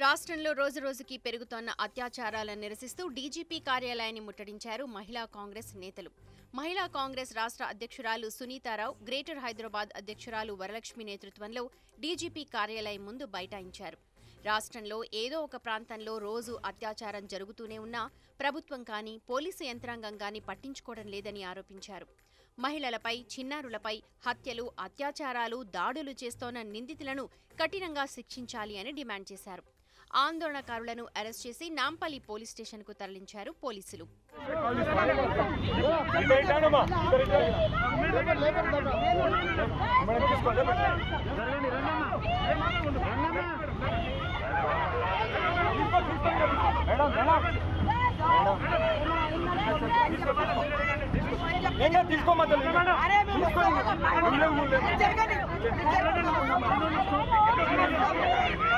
రాష్ట్రంలో రోజురోజుకి పెరుగుతోన్న అత్యాచారాలను నిరసిస్తూ డీజీపీ కార్యాలయాన్ని ముట్టడించారు మహిళా కాంగ్రెస్ నేతలు మహిళా కాంగ్రెస్ రాష్ట్ర అధ్యక్షురాలు సునీతారావు గ్రేటర్ హైదరాబాద్ అధ్యక్షురాలు వరలక్ష్మి నేతృత్వంలో డీజీపీ కార్యాలయం ముందు బైఠాయించారు రాష్ట్రంలో ఏదో ఒక ప్రాంతంలో రోజు అత్యాచారం జరుగుతూనే ఉన్నా ప్రభుత్వం కానీ పోలీసు యంత్రాంగం కానీ పట్టించుకోవడం లేదని ఆరోపించారు మహిళలపై చిన్నారులపై హత్యలు అత్యాచారాలు దాడులు చేస్తోన్న నిందితులను కఠినంగా శిక్షించాలి అని డిమాండ్ చేశారు ఆందోళనకారులను అరెస్ట్ చేసి నాంపల్లి పోలీస్ స్టేషన్కు తరలించారు పోలీసులు ఏంగా తీసుకోమని జరగండి